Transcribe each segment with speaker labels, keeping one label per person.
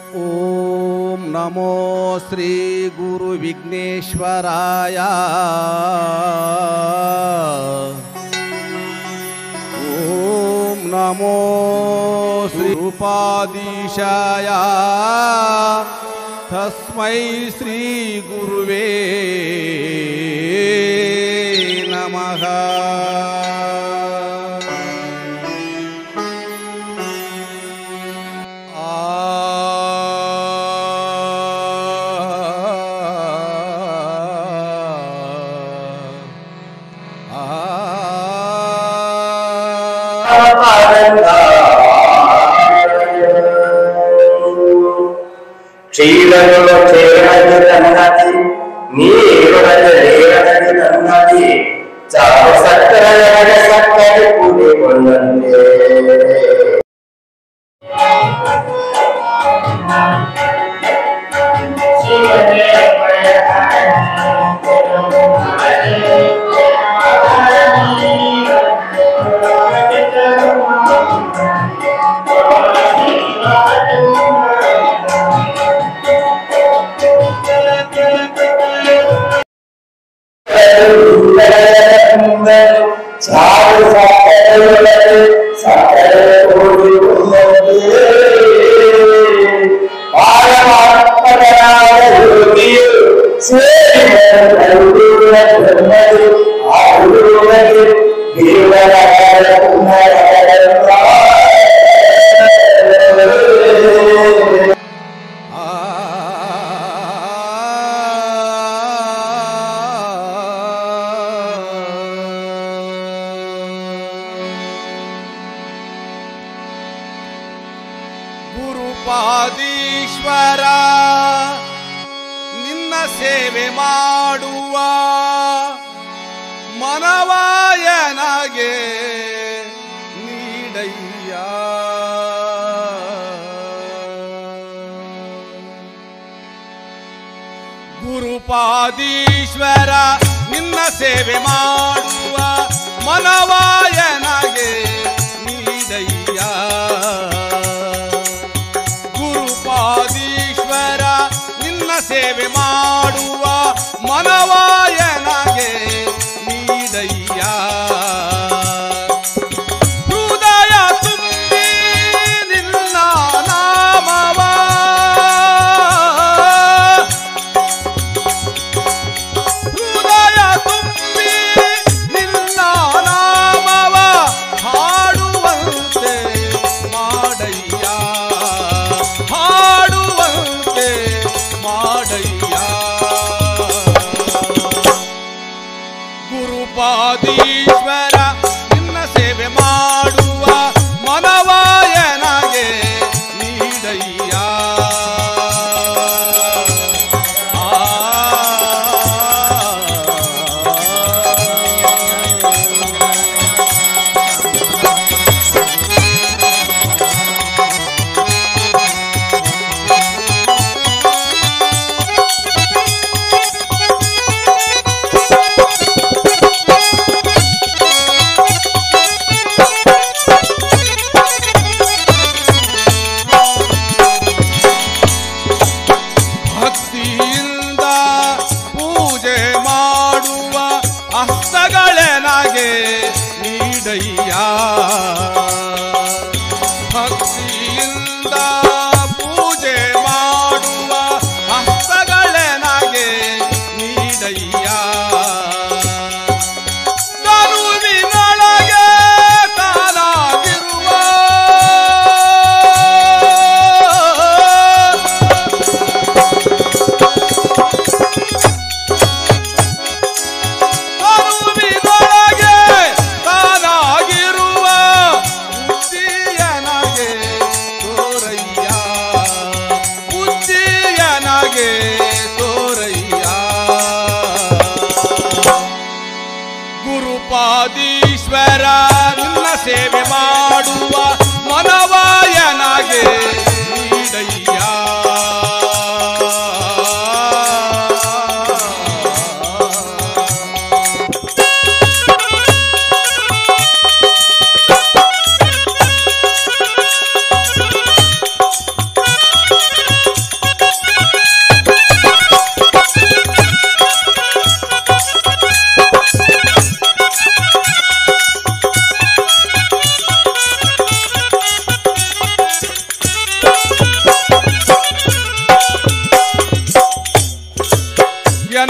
Speaker 1: ಓಂ ನಮೋ ಶ್ರೀ ಗುರು ವಿಘ್ನೇಶ್ವರಾಯ ಓಂ ನಮೋ ಶ್ರೀ ರೂಪಾಧೀಶಾಯ ತಸ್ಮೈ ಶ್ರೀ ಗುರುವೇ ನಮಃ
Speaker 2: ಕ್ಷೀರಗಳು ಕ್ಷೇರಗಳು ತನ್ನದಿ ನೀರುಗಳು ನೀರಗಳು ತನ್ನದಿ ಚಾವು ಸಕ್ಕರೆ ಸಕ್ಕರೆ ಕೂಡಿಕೊಂಡಂತೆ ಚಾವು ಸಕ್ಕರೆ ಸಕ್ಕರೆ ಕೂಡಿಕೊಂಡಂತೆ ಆಯಮಾತ್ಮಕನಾದ ಯೋಗಿಯು ಸೇರಿ ಕರುಡುವ ಬ್ರಹ್ಮರು ಆ ಗುರುವಿಗೆ ದೇವರ ಪುನರ
Speaker 1: ಗುರುಪಾದೀಶ್ವರ ನಿನ್ನ ಸೇವೆ ಮಾಡುವ ಮನವಾಯನಗೆ ನೀಡಯ್ಯ ಗುರುಪಾದೀಶ್ವರ ನಿನ್ನ ಸೇವೆ ಮಾಡುವ ಮನವಾಯನಗೆ ನೀಡಯ್ಯ ಗುರುಪಾದೀಶ್ವರ ನಿನ್ನ ಸೇವೆ ಮಾಡುವ ಮನವಾಯನಗೆ ನೀಡಯ್ಯ ಹೃದಯ ತುಂಬಿ ನಿನ್ನ ನಾಮವ ಹೃದಯ ತುಂಬಿ ನಿನ್ನ ನಾಮವ ಹಾಡುವಂತೆ ಮಾಡಯ್ಯ ಹಾಡುವಂತೆ ಮಾಡಯ್ಯ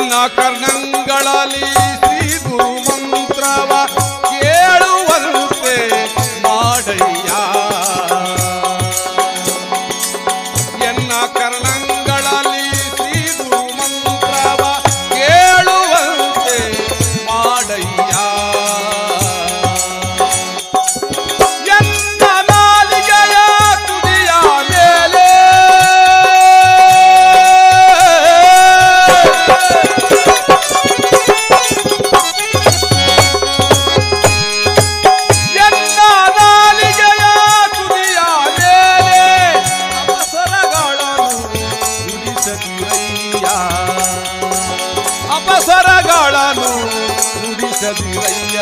Speaker 1: ಎನ್ನ ಕರ್ಣಗಳಲ್ಲಿ ಶ್ರೀ ಗುರು ಮಂತ್ರವ ಕೇಳುವಂತೆ ಮಾಡಯ್ಯ ಎನ್ನ ಕರ್ಣಗಳಲ್ಲಿ ಶ್ರೀ ಗುರು ಮಂತ್ರವ ಕೇಳುವಂತೆ ಮಾಡಯ್ಯ ಎನ್ನ ನಾಲಿಗೆಯ ತುದಿಯ ಮೇಲೆ ಎನ್ನ ನಾಲಿಗೆಯ ತುದಿಯ ಮೇಲೆ ಅಪಸರಗಳನ್ನು ನುಡಿಸದಿರಯ್ಯ ಅಪಸರಗಳನ್ನು ನುಡಿಸದಿರಯ್ಯ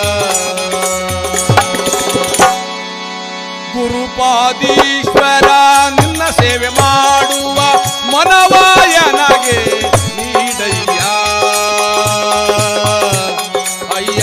Speaker 1: ಗುರುಪಾದೀಶ್ವರ ನಿನ್ನ ಸೇವೆ ಮಾಡುವ ಮನವಾಯನಗೆ ನೀಡಯ್ಯ ಅಯ್ಯ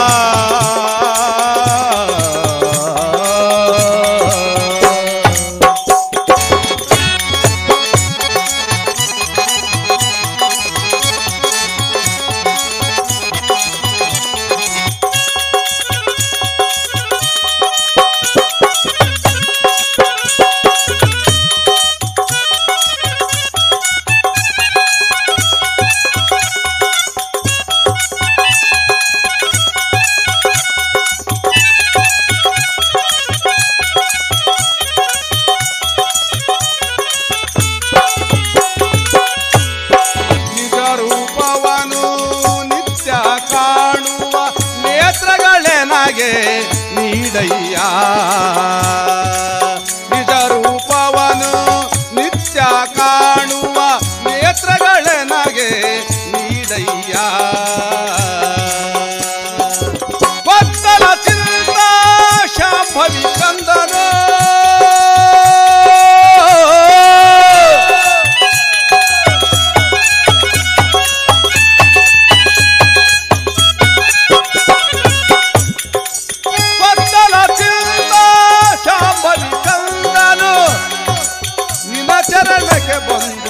Speaker 1: ನಿಜ ರೂಪವನು ನಿತ್ಯ ಕಾಣುವ ನೇತ್ರಗಳೆನಗೆ ನೀಡಯ್ಯ ನಿಜ ರೂಪವನು ನಿತ್ಯ ಕಾಣುವ ನೇತ್ರಗಳೆನಗೆ ನೀಡಯ್ಯ ಭಕ್ತಲ ಚಿಂತ ಶಾಂಭವಿ ಕಂದನು ಭಕ್ತಲ ಚಿಂತ ಶಾಂಭವಿ ಕಂದನು ನಿನ್ನ ಚರಣಕ್ಕೆ ಬಂದು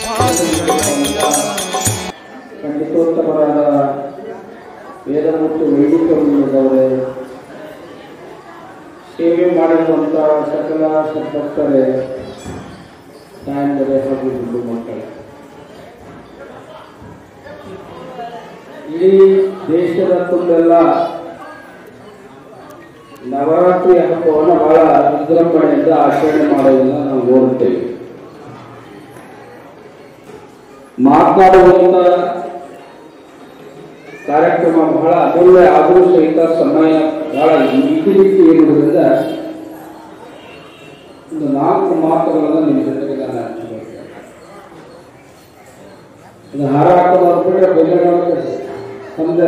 Speaker 2: ಖಂಡಿತೋತ್ತಮರಾದ ವೇದಮೂರ್ತಿ ವೈದಿಕ ವೃಂದದವರೇ ಸೇವೆ ಮಾಡಿರುವಂಥ ಸಕಲ ಸದ್ಭಕ್ತರೇ ತಾಯಂದರೆ ಹಾಗೂ ಹಿಂದೂ ಮಕ್ಕಳೇ ಇಡೀ ದೇಶದ ತುಂಬೆಲ್ಲ ನವರಾತ್ರಿ ಹಬ್ಬವನ್ನು ಬಹಳ ವಿಜೃಂಭಣೆಯಿಂದ ಆಚರಣೆ ಮಾಡೋದನ್ನ ನಾವು ನೋಡುತ್ತೇವೆ ಮಾತನಾಡುವಂತ ಕಾರ್ಯಕ್ರಮ ಬಹಳ ಅಮೂಲ್ಯ ಆದರೂ ಸಹಿತ ಸಮಯ ಬಹಳ ಮಿತಿಮಿತಿ ಇರುವುದರಿಂದ ಒಂದು ನಾಲ್ಕು ಮಾತುಗಳನ್ನು ನಿಮ್ಮ ಜೊತೆಗೆ ನಾನು ಹಂಚಿಕೊಳ್ತೇನೆ ಇದು ಹಾರ ಹಾಕೋದು ಹೊರಟ್ಬಿಟ್ರೆ ಬೆಲೆ ಸಮುದಾಯ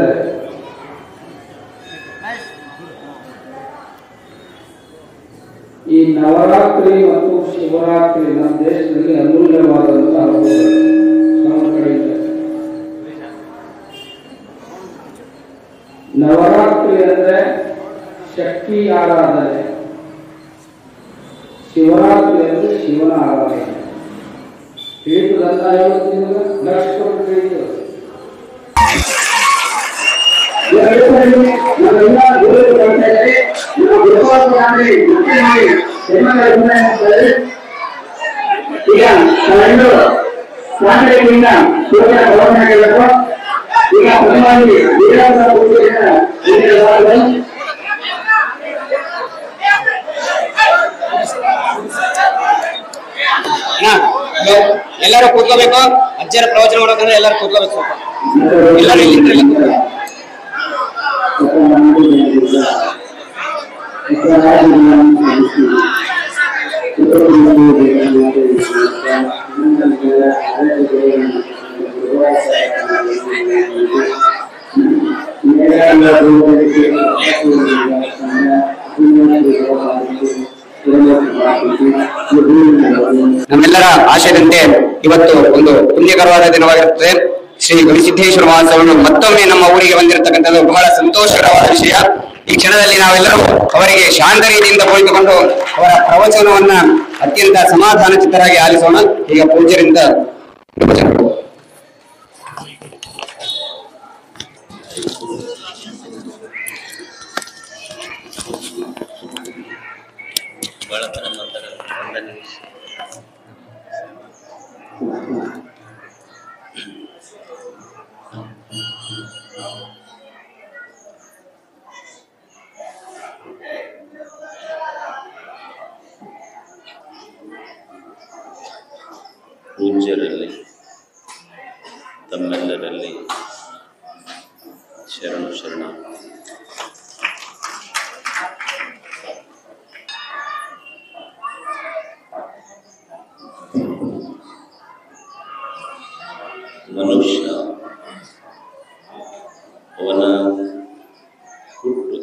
Speaker 2: ಈ ನವರಾತ್ರಿ ಮತ್ತು ಶಿವರಾತ್ರಿ ನಮ್ಮ ದೇಶದಲ್ಲಿ ಅಮೂಲ್ಯವಾದಂತಹ ಹಬ್ಬಗಳು ನಮ್ಮ ಕಡೆಯಿಂದ ನವರಾತ್ರಿ ಅಂದ್ರೆ ಶಕ್ತಿ ಆರಾಧನೆ ಶಿವರಾತ್ರಿ ಅಂದ್ರೆ ಶಿವನ ಆರಾಧನೆ ತಿಳಿತದಂತ ಹೇಳ್ತೀನಿ ಲಕ್ಷ ತಿಳಿತು
Speaker 3: ನಾವೆಲ್ಲ ಗುರುಗಳು ಬರ್ತಾ ಇದ್ದಾರೆ. ನಮ್ಮ ಗುರುಪಾದರಾಗಿ ಮುಖ್ಯ ಮಾಡಿ ಹೆಮ್ಮೆ ಮಾಡ್ತಾರೆ. ಈಗ ನಾವೆಲ್ಲರೂ ಸಾಂಗ್ರಿಯಿಂದ ಶಿವನ ಭವನ ಹೇಳಬೇಕು ಈಗ ಪ್ರಥಮವಾಗಿ ವೀರಭದ್ರ ಪೂಜೆಯನ್ನ ನಡೆಸಲಾಗಿದೆ.
Speaker 4: ಹಲೋ ಎಲ್ಲರೂ ಕೂತ್ಕೋಬೇಕು ಅಜ್ಜರ ಪ್ರವಚನ ಮಾಡೋಕಂದ್ರೆ ಎಲ್ಲರೂ ಕೂತ್ಕೋಬೇಕು ಸ್ವಲ್ಪ ಎಲ್ಲರೂ ಇಲ್ಲಿಂದ ಎಲ್ಲ ಕೂತ್ಕೊಳ್ಳಿ. ನಮ್ಮೆಲ್ಲರ ಆಶಯದಂತೆ ಇವತ್ತು ಒಂದು ಪುಣ್ಯಕರವಾದ ದಿನವಾಗಿರುತ್ತದೆ ಶ್ರೀ ಗುರುಸಿದ್ದೇಶ್ವರ ಮಹೋತ್ಸವವನ್ನು ಮತ್ತೊಮ್ಮೆ ನಮ್ಮ ಊರಿಗೆ ಬಂದಿರತಕ್ಕಂಥದ್ದು ಬಹಳ ಸಂತೋಷಕರವಾದ ವಿಷಯ ಈ ಕ್ಷಣದಲ್ಲಿ ನಾವೆಲ್ಲರೂ ಅವರಿಗೆ ಶಾಂತ ರೀತಿಯಿಂದ ಕುಳಿತುಕೊಂಡು ಅವರ ಪ್ರವಚನವನ್ನ ಅತ್ಯಂತ ಸಮಾಧಾನ ಚಿತ್ತರಾಗಿ ಆಲಿಸೋಣ ಈಗ ಪೂಜ್ಯರಿಂದ ಪ್ರವಚನ
Speaker 5: ಬಳತರ ಮಾತಾಡೋದು ಒಂದು ನಿಮಿಷ ಪೂಜ್ಯರಲ್ಲಿ ತಮ್ಮೆಲ್ಲರಲ್ಲಿ ಶರಣು ಶರಣ ಮನುಷ್ಯ ಅವನ ಹುಟ್ಟು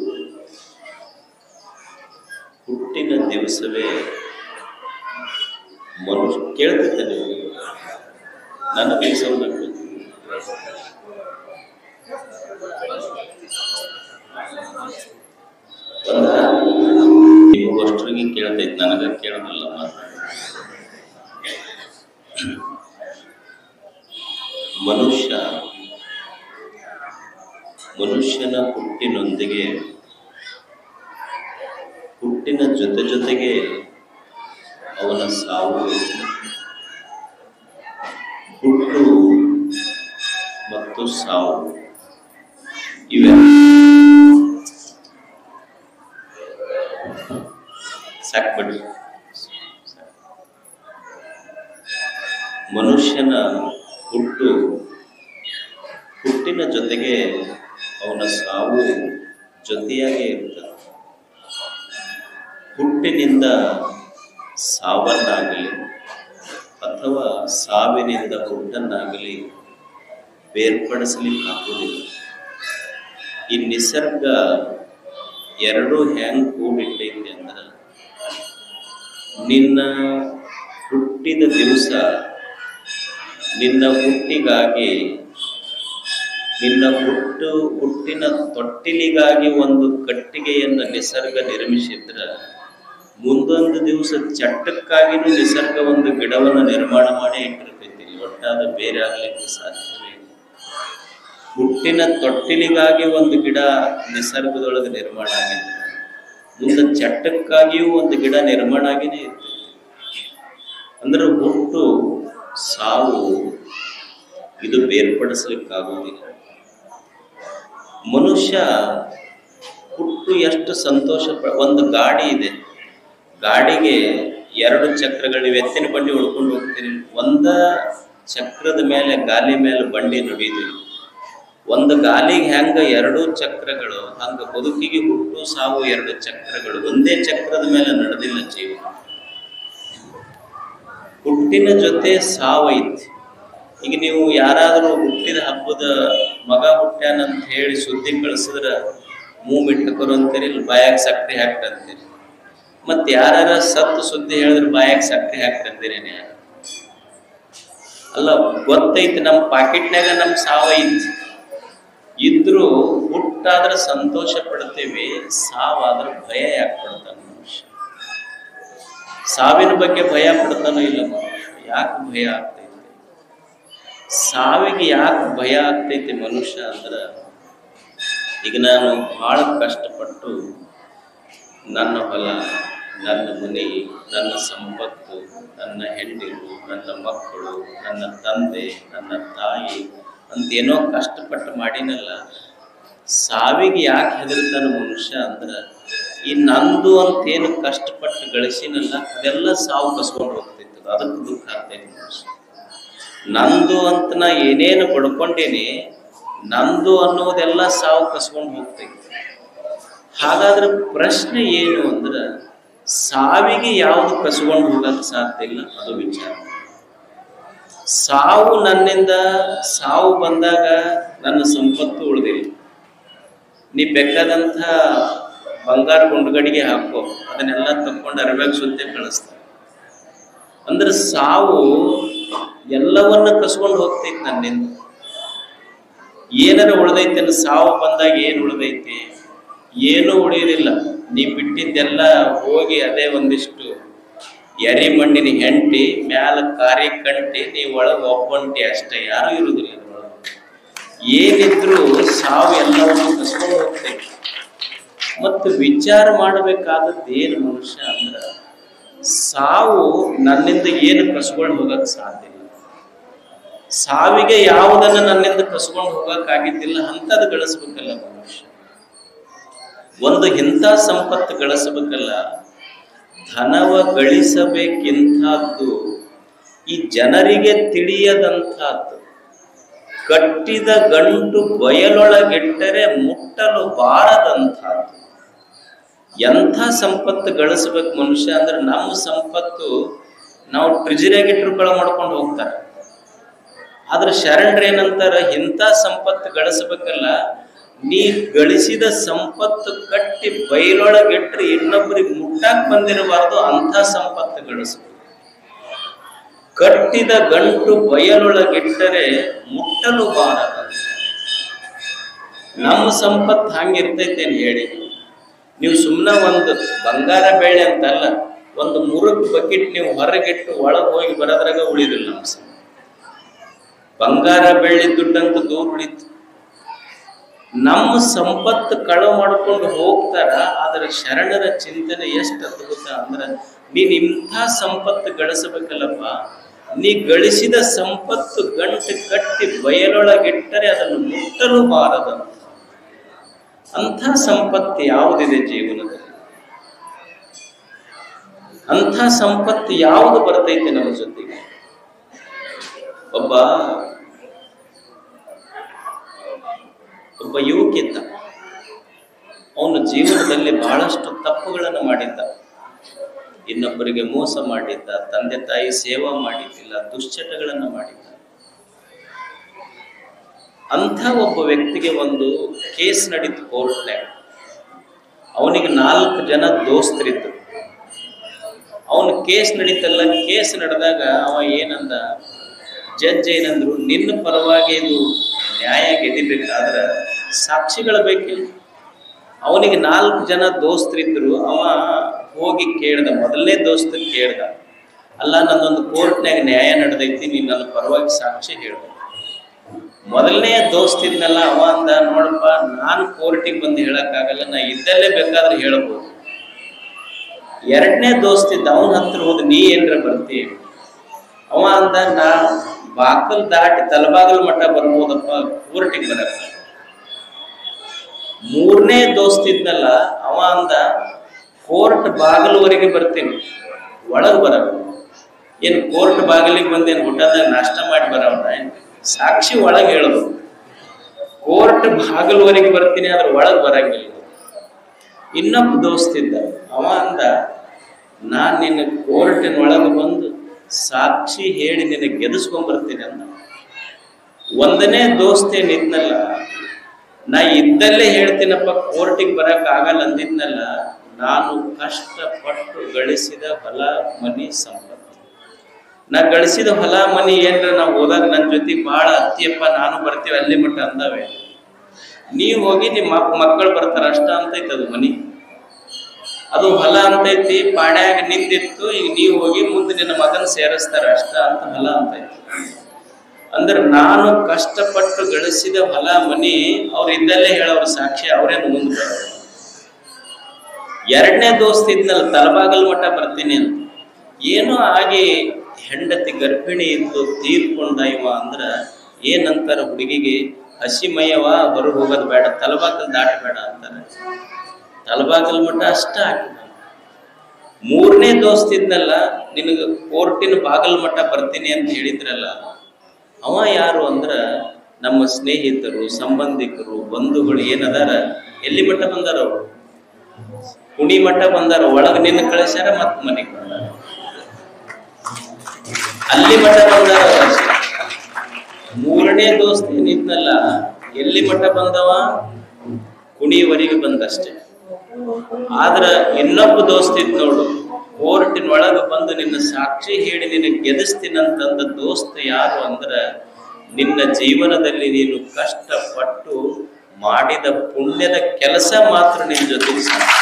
Speaker 5: ಹುಟ್ಟಿನ ದಿವಸವೇ ಮನುಷ್ಯ ಕೇಳ್ತಿದ್ದೆ ನೀವು ನನಗೆ ಸೌಂಡ್ ಆಗ್ತದೆ ನೀವು ಅಷ್ಟರಿಗೆ ಕೇಳ್ತೈತೆ ನನಗೆ ಕೇಳೋದಿಲ್ಲ ಮಾತು ಮನುಷ್ಯ ಮನುಷ್ಯನ ಹುಟ್ಟಿನೊಂದಿಗೆ ಹುಟ್ಟಿನ ಜೊತೆ ಜೊತೆಗೆ ಅವನ ಸಾವು ಇರುತ್ತೆ. ಹುಟ್ಟು ಮತ್ತು ಸಾವು ಇವೆ ಸಾಕ್ಬಿಡ್ರಿ ಮನುಷ್ಯನ ಹುಟ್ಟು ಹುಟ್ಟಿನ ಜೊತೆಗೆ ಅವನ ಸಾವು ಜೊತೆಯಾಗೇ ಇರ್ತದೆ ಹುಟ್ಟಿನಿಂದ ಸಾವನ್ನಾಗಲಿ ಅಥವಾ ಸಾವಿನಿಂದ ಹುಟ್ಟನ್ನಾಗಲಿ ಬೇರ್ಪಡಿಸಲಿಕ್ಕಾಗುವುದಿಲ್ಲ ಈ ನಿಸರ್ಗ ಎರಡೂ ಹೆಂಗ್ ಕೂಡಿಟ್ಟೈತಿ ಅಂದ್ರೆ ನಿನ್ನ ಹುಟ್ಟಿದ ದಿವಸ ನಿನ್ನ ಹುಟ್ಟಿಗಾಗಿ ನಿನ್ನ ಹುಟ್ಟು ಹುಟ್ಟಿನ ತೊಟ್ಟಿಲಿಗಾಗಿ ಒಂದು ಕಟ್ಟಿಗೆಯನ್ನು ನಿಸರ್ಗ ನಿರ್ಮಿಸಿದ್ರ ಮುಂದೊಂದು ದಿವಸ ಚಟ್ಟಕ್ಕಾಗಿನೂ ನಿಸರ್ಗ ಒಂದು ಗಿಡವನ್ನು ನಿರ್ಮಾಣ ಮಾಡಿ ಇಟ್ಟಿರ್ತೈತಿ ಒಟ್ಟಾದ ಬೇರೆ ಆಗ್ಲಿಕ್ಕೆ ಸಾಧ್ಯವೇ ಇಲ್ಲ. ಹುಟ್ಟಿನ ತೊಟ್ಟಿಲಿಗಾಗಿ ಒಂದು ಗಿಡ ನಿಸರ್ಗದೊಳಗೆ ನಿರ್ಮಾಣ ಆಗಿದೆ ಮುಂದೆ ಚಟ್ಟಕ್ಕಾಗಿಯೂ ಒಂದು ಗಿಡ ನಿರ್ಮಾಣ ಆಗಿನೇ ಇರ್ತೈತಿ ಅಂದ್ರೆ ಹುಟ್ಟು ಸಾವು ಇದು ಬೇರ್ಪಡಿಸ್ಲಿಕ್ಕಾಗೋದಿಲ್ಲ ಮನುಷ್ಯ ಹುಟ್ಟು ಎಷ್ಟು ಸಂತೋಷ ಪ- ಒಂದು ಗಾಡಿ ಇದೆ ಗಾಡಿಗೆ ಎರಡು ಚಕ್ರಗಳಿವೆ ಎತ್ತಿನ ಬಂಡಿ ಉಳ್ಕೊಂಡು ಹೋಗ್ತೀರಿ ಒಂದ ಚಕ್ರದ ಮೇಲೆ ಗಾಲಿ ಮೇಲೆ ಬಂಡಿ ನುಡಿದಿರಿ ಒಂದು ಗಾಲಿಗೆ ಹೆಂಗ ಎರಡು ಚಕ್ರಗಳು ಹಂಗ ಬದುಕಿಗೆ ಹುಟ್ಟು ಸಾವು ಎರಡು ಚಕ್ರಗಳು ಒಂದೇ ಚಕ್ರದ ಮೇಲೆ ನಡೆದಿಲ್ಲ ಜೀವ ಹುಟ್ಟಿನ ಜೊತೆ ಸಾವೈತಿ ಈಗ ನೀವು ಯಾರಾದರೂ ಹುಟ್ಟಿದ ಹಬ್ಬದ ಮಗ ಹುಟ್ಟ್ಯಾನಂತ ಹೇಳಿ ಸುದ್ದಿ ಕಳಿಸಿದ್ರ ಮೂವ್ ಇಟ್ಟಕರು ಅಂತೀರಿ ಇಲ್ಲಿ ಬಾಯಾಗ ಸಕ್ರೆ ಹಾಕ್ತಂತೀರಿ ಮತ್ತೆ ಯಾರ ಸತ್ತು ಸುದ್ದಿ ಹೇಳಿದ್ರೆ ಬಾಯಾಗ ಸಕ್ರೆ ಹಾಕ್ತಂತೀರೇನೆ ಅಲ್ಲ ಗೊತ್ತೈತಿ ನಮ್ಮ ಪಾಕೆಟ್ನಾಗ ನಮ್ಮ ಸಾವ ಐತಿ ಇದ್ರೂ ಹುಟ್ಟಾದ್ರೆ ಸಂತೋಷ ಪಡ್ತೀವಿ ಸಾವಾದ್ರೆ ಭಯ ಯಾಕೆ ಪಡ್ತಾನೆ ಮನುಷ್ಯ ಸಾವಿನ ಬಗ್ಗೆ ಭಯ ಪಡ್ತಾನೋ ಇಲ್ಲ ಮನುಷ್ಯ ಯಾಕೆ ಭಯ ಆಗ್ತೈತಿ ಸಾವಿಗೆ ಯಾಕೆ ಭಯ ಆಗ್ತೈತಿ ಮನುಷ್ಯ ಅಂದ್ರ ಈಗ ನಾನು ಬಹಳ ಕಷ್ಟಪಟ್ಟು ನನ್ನ ಹೊಲ ನನ್ನ ಮನೆ ನನ್ನ ಸಂಪತ್ತು ನನ್ನ ಹೆಂಡಿರು ನನ್ನ ಮಕ್ಕಳು ನನ್ನ ತಂದೆ ನನ್ನ ತಾಯಿ ಅಂತೇನೋ ಕಷ್ಟಪಟ್ಟು ಮಾಡಿನಲ್ಲ ಸಾವಿಗೆ ಯಾಕೆ ಹೆದರ್ತಾನ ಮನುಷ್ಯ ಅಂದ್ರ ಈ ನಂದು ಅಂತೇನು ಕಷ್ಟಪಟ್ಟು ಗಳಿಸಿನಲ್ಲ ಅದೆಲ್ಲ ಸಾವು ಕಸ್ಕೊಂಡು ಹೋಗ್ತೈತೆ ಅದಕ್ಕೆ ದುಃಖ ಆಗ್ತೈತಿ ಮನುಷ್ಯ ನಂದು ಅಂತ ನಾ ಏನೇನು ಪಡ್ಕೊಂಡೇನಿ ನಂದು ಅನ್ನೋದೆಲ್ಲ ಸಾವು ಕಸ್ಕೊಂಡು ಹೋಗ್ತೈತಿ ಹಾಗಾದ್ರೆ ಪ್ರಶ್ನೆ ಏನು ಅಂದ್ರ ಸಾವಿಗೆ ಯಾವುದು ಕಸ್ಕೊಂಡು ಹೋಗಕ್ಕೆ ಸಾಧ್ಯ ಇಲ್ಲ ಅದು ವಿಚಾರ ಸಾವು ನನ್ನಿಂದ ಸಾವು ಬಂದಾಗ ನನ್ನ ಸಂಪತ್ತು ಉಳಿದಿಲ್ಲ ನೀ ಬೇಕಾದಂಥ ಬಂಗಾರ ಗುಂಡುಗಡಿಗೆ ಹಾಕೋ ಅದನ್ನೆಲ್ಲ ತಕ್ಕೊಂಡು ಅರಬ್ಯಾಗ ಸುತ್ತೆ ಕಳಿಸ್ತಾರೆ ಅಂದ್ರೆ ಸಾವು ಎಲ್ಲವನ್ನ ಕಸ್ಕೊಂಡು ಹೋಗ್ತೈತಿ ನನ್ನಿಂದ ಏನಾರ ಉಳ್ದೈತಿ ಅಂದ್ರೆ ಸಾವು ಬಂದಾಗ ಏನು ಉಳ್ದೈತಿ ಏನೂ ಉಳಿಯೋದಿಲ್ಲ ನೀ ಬಿಟ್ಟಿದ್ದೆಲ್ಲ ಹೋಗಿ ಅದೇ ಒಂದಿಷ್ಟು ಎರಿ ಮಣ್ಣಿನ ಹೆಂಟಿ ಮ್ಯಾಲ ಕಾರಿ ಕಂಟಿ ನೀ ಒಳಗೆ ಒಬ್ಬಂಟಿ ಅಷ್ಟೇ ಯಾರು ಇರುವುದಿಲ್ಲ ಅದ್ರೊಳಗೆ ಏನಿದ್ರು ಸಾವು ಎಲ್ಲವನ್ನು ಕಸ್ಕೊಂಡು ಹೋಗ್ತೈತಿ ಮತ್ತು ವಿಚಾರ ಮಾಡಬೇಕಾದದ್ದು ಏನು ಮನುಷ್ಯ ಅಂದ್ರ ಸಾವು ನನ್ನಿಂದ ಏನು ಕಸ್ಕೊಂಡು ಹೋಗಕ್ ಸಾಧ್ಯ ಇಲ್ಲ ಸಾವಿಗೆ ಯಾವುದನ್ನ ನನ್ನಿಂದ ಕಸ್ಕೊಂಡು ಹೋಗಕ್ ಆಗಿದ್ದಿಲ್ಲ ಅಂತದ್ ಗಳಿಸ್ಬೇಕಲ್ಲ ಮನುಷ್ಯ ಒಂದು ಇಂಥ ಸಂಪತ್ತು ಗಳಿಸಬೇಕಲ್ಲ ಧನವ ಗಳಿಸಬೇಕಿಂಥದ್ದು ಈ ಜನರಿಗೆ ತಿಳಿಯದಂಥದ್ದು ಕಟ್ಟಿದ ಗಂಟು ಬಯಲೊಳಗಿಟ್ಟರೆ ಮುಟ್ಟಲು ಬಾರದಂಥದ್ದು ಎಂಥ ಸಂಪತ್ತು ಗಳಿಸ್ಬೇಕು ಮನುಷ್ಯ ಅಂದ್ರೆ ನಮ್ಮ ಸಂಪತ್ತು ನಾವು ಟ್ರಿಜರಿಯಾಗಿಟ್ಟರು ಕಳ ಮಾಡ್ಕೊಂಡು ಹೋಗ್ತಾರೆ ಆದ್ರೆ ಶರಣರು ಏನಂತಾರ ಇಂಥ ಸಂಪತ್ತು ಗಳಿಸ್ಬೇಕಲ್ಲ ನೀ ಗಳಿಸಿದ ಸಂಪತ್ತು ಕಟ್ಟಿ ಬೈಲೊಳಗಿಟ್ರೆ ಇನ್ನೊಬ್ಬರಿಗೆ ಮುಟ್ಟಾಕ್ ಬಂದಿರಬಾರ್ದು ಅಂಥ ಸಂಪತ್ತು ಗಳಿಸ್ಬೇಕು ಕಟ್ಟಿದ ಗಂಟು ಬಯಲೊಳಗಿಟ್ಟರೆ ಮುಟ್ಟಲು ಬಾರದ ನಮ್ಮ ಸಂಪತ್ತು ಹಂಗಿರ್ತೈತೇನು ಹೇಳಿ ನೀವು ಸುಮ್ಮನೆ ಒಂದು ಬಂಗಾರ ಬೆಳೆ ಅಂತಲ್ಲ ಒಂದು ಮುರುಕ್ ಬಕೆಟ್ ನೀವು ಹೊರಗಿಟ್ಟು ಒಳಗೆ ಹೋಗಿ ಬರೋದ್ರಾಗ ಉಳಿದಿಲ್ಲ ನಮ್ಮ ಸಂಪತ್ತು ಬಂಗಾರ ಬೆಳ್ಳಿ ದುಡ್ಡಂತ ದೂರ ಉಳಿತು ನಮ್ಮ ಸಂಪತ್ತು ಕಳವು ಮಾಡ್ಕೊಂಡು ಹೋಗ್ತಾರ ಆದ್ರೆ ಶರಣರ ಚಿಂತನೆ ಎಷ್ಟು ಅದ್ಭುತ ಅಂದ್ರ ನೀನ್ ಇಂಥ ಸಂಪತ್ತು ಗಳಿಸಬೇಕಲ್ಲಪ್ಪ ನೀ ಗಳಿಸಿದ ಸಂಪತ್ತು ಗಂಟು ಕಟ್ಟಿ ಬಯಲೊಳಗಿಟ್ಟರೆ ಅದನ್ನು ಮುಟ್ಟಲು ಬಾರದಂತ ಅಂಥ ಸಂಪತ್ತು ಯಾವುದಿದೆ ಜೀವನದಲ್ಲಿ ಅಂಥ ಸಂಪತ್ತು ಯಾವುದು ಬರ್ತೈತೆ ನಮ್ಮ ಜೊತೆಗೆ ಒಬ್ಬ ಒಬ್ಬ ಯುವಕಿದ್ದ ಅವನು ಜೀವನದಲ್ಲಿ ಬಹಳಷ್ಟು ತಪ್ಪುಗಳನ್ನು ಮಾಡಿದ್ದ ಇನ್ನೊಬ್ಬರಿಗೆ ಮೋಸ ಮಾಡಿದ್ದ ತಂದೆ ತಾಯಿ ಸೇವಾ ಮಾಡಿದ್ದಿಲ್ಲ ದುಶ್ಚಟಗಳನ್ನು ಮಾಡಿದ್ದ ಅಂಥ ಒಬ್ಬ ವ್ಯಕ್ತಿಗೆ ಒಂದು ಕೇಸ್ ನಡೀತು ಕೋರ್ಟ್ನ್ಯಾಗ ಅವನಿಗೆ ನಾಲ್ಕು ಜನ ದೋಸ್ತರಿದ್ದು ಅವನ ಕೇಸ್ ನಡೀತಲ್ಲ ಕೇಸ್ ನಡೆದಾಗ ಅವ ಏನಂದ ಜಡ್ಜ್ ಏನಂದ್ರು ನಿನ್ನ ಪರವಾಗಿ ಇದು ನ್ಯಾಯ ಗೆದಿಬೇಕಾದ್ರೆ ಸಾಕ್ಷಿಗಳು ಬೇಕಿಲ್ಲ ಅವನಿಗೆ ನಾಲ್ಕು ಜನ ದೋಸ್ತರಿದ್ರು ಅವ ಹೋಗಿ ಕೇಳ್ದ ಮೊದಲನೇ ದೋಸ್ತ ಕೇಳ್ದ ಅಲ್ಲ ನನ್ನೊಂದು ಕೋರ್ಟ್ನ್ಯಾಗ ನ್ಯಾಯ ನಡೆದೈತಿ ನೀನು ನನ್ನ ಪರವಾಗಿ ಸಾಕ್ಷಿ ಹೇಳ್ಬೇಕು ಮೊದಲನೇ ದೋಸ್ತಿದ್ನಲ್ಲ ಅವ ಅಂದ ನೋಡಪ್ಪ ನಾನು ಕೋರ್ಟಿಗೆ ಬಂದು ಹೇಳಕ್ಕಾಗಲ್ಲ ನಾ ಇದ್ದಲ್ಲೇ ಬೇಕಾದ್ರೆ ಹೇಳ್ಬೋದು ಎರಡನೇ ದೋಸ್ತಿದ್ದ ಅವನ ಹತ್ರ ಹೋದ್ ನೀ ಏನ್ರ ಬರ್ತಿ ಅವ ಅಂದ ನಾ ಬಾಕಲ್ ದಾಟಿ ತಲಬಾಗಲ್ ಮಠ ಬರ್ಬೋದಪ್ಪ ಕೋರ್ಟಿಗೆ ಬರಕ್ಕ ಮೂರನೇ ದೋಸ್ತಿದ್ನಲ್ಲ ಅವ ಅಂದ ಕೋರ್ಟ್ ಬಾಗಿಲುವರೆಗೆ ಬರ್ತೀನಿ ಒಳಗ್ ಬರಲ್ಲ ಏನ್ ಕೋರ್ಟ್ ಬಾಗಿಲಿಗೆ ಬಂದೇನು ಊಟದಾಗ ನಾಷ್ಟ ಮಾಡಿ ಬರವನ ಸಾಕ್ಷಿ ಒಳಗೆ ಹೇಳೋದು ಕೋರ್ಟ್ ಬಾಗಿಲುವರೆಗೆ ಬರ್ತೀನಿ ಆದ್ರೆ ಒಳಗ್ ಬರಂಗಿಲ್ಲ ಇನ್ನೊಬ್ಬ ದೋಸ್ತಿದ್ದ ಅವ ಅಂದ ನಾನ್ ನಿನ್ನ ಕೋರ್ಟಿನ ಒಳಗೆ ಬಂದು ಸಾಕ್ಷಿ ಹೇಳಿ ನಿನ್ನ ಗೆದಿಸ್ಕೊಂಡ್ ಬರ್ತೀನಿ ಅಂದ ಒಂದನೇ ದೋಸ್ತಿ ಏನಿದ್ನಲ್ಲ ನಾ ಇದ್ದಲ್ಲೇ ಹೇಳ್ತೀನಪ್ಪ ಕೋರ್ಟಿಗೆ ಬರಕ್ ಆಗಲ್ಲ ಅಂದಿದ್ನಲ್ಲ ನಾನು ಕಷ್ಟಪಟ್ಟು ಗಳಿಸಿದ ಹೊಲ ಮನಿ ಸಂಪತ್ತು ನಾ ಗಳಿಸಿದ ಹೊಲ ಮನಿ ಏನ್ರ ನಾವು ಹೋದಾಗ ನನ್ನ ಜೊತೆ ಭಾಳ ಅತ್ತಿಯಪ್ಪ ನಾನು ಬರ್ತೀವಿ ಅಲ್ಲಿ ಮಟ್ಟ ಅಂದವೆ ನೀವು ಹೋಗಿ ನಿಮ್ಮ ಮಕ್ಕಳು ಬರ್ತಾರ ಅಷ್ಟ ಅಂತೈತೆ ಅದು ಮನಿ ಅದು ಹೊಲ ಅಂತೈತಿ ಪಾಡ್ಯಾಗ ನಿಂದಿತ್ತು ಈಗ ನೀವು ಹೋಗಿ ಮುಂದೆ ನಿನ್ನ ಮಗನ ಸೇರಿಸ್ತಾರ ಅಷ್ಟ ಅಂತ ಹೊಲ ಅಂತೈತಿ ಅಂದ್ರೆ ನಾನು ಕಷ್ಟಪಟ್ಟು ಗಳಿಸಿದ ಹೊಲ ಮನಿ ಅವ್ರು ಇದ್ದಲ್ಲೇ ಹೇಳೋರು ಸಾಕ್ಷಿ ಅವ್ರೇನು ಮುಂದೆ ಬರೋರು ಎರಡನೇ ದೋಸ್ತ ಇದ್ನಲ್ಲ ತಲಬಾಗಲ್ ಮಠ ಬರ್ತೀನಿ ಅಂತ ಏನೋ ಆಗಿ ಹೆಂಡತಿ ಗರ್ಭಿಣಿ ಇದ್ದು ತೀರ್ಕೊಂಡ ಇವ ಅಂದ್ರ ಏನಂತಾರ ಹುಡುಗಿಗೆ ಹಸಿಮಯವ ಹೊರಗೆ ಹೋಗೋದು ಬೇಡ ತಲಬಾಗಲ್ ದಾಟಬೇಡ ಅಂತಾರೆ ತಲಬಾಗಲ್ ಮಠ ಅಷ್ಟ ಹಾಕಿದ ಮೂರನೇ ದೋಸ್ತ ಇದ್ನಲ್ಲ ನಿನಗೆ ಕೋರ್ಟಿನ ಬಾಗಲ್ ಮಠ ಬರ್ತೀನಿ ಅಂತ ಹೇಳಿದ್ರಲ್ಲ ಅವ ಯಾರು ಅಂದ್ರ ನಮ್ಮ ಸ್ನೇಹಿತರು ಸಂಬಂಧಿಕರು ಬಂಧುಗಳು ಏನದಾರ ಎಲ್ಲಿ ಮಠ ಬಂದಾರ ಅವರು ಕುಣಿ ಮಠ ಬಂದಾರ ಒಳಗ ನಿನ್ನ ಕಳಿಸ್ಯಾರ ಮತ್ ಮನೆಗೆ ಬಂದಾರ ಅಲ್ಲಿ ಮಠ ಬಂದಾರ ಅವ್ರು. ಮೂರನೇ ದೋಸ್ತ ಏನಿದ್ನಲ್ಲ ಎಲ್ಲಿ ಮಠ ಬಂದವ ಕುಣಿಯವರೆಗೆ ಬಂದಷ್ಟೇ ಆದ್ರ ಇನ್ನೊಬ್ಬ ದೋಸ್ತ ಇದ್ ನೋಡು ಕೋರ್ಟಿನ ಒಳಗ ಬಂದು ನಿನ್ನ ಸಾಕ್ಷಿ ಹೇಳಿ ನಿನ್ನ ಗೆದಿಸ್ತೀನಂತಂದ ದೋಸ್ತ ಯಾರು ಅಂದ್ರ ನಿನ್ನ ಜೀವನದಲ್ಲಿ ನೀನು ಕಷ್ಟಪಟ್ಟು ಮಾಡಿದ ಪುಣ್ಯದ ಕೆಲಸ ಮಾತ್ರ ನಿನ್ನ ಜೊತೆಗೆ ಸಾಕು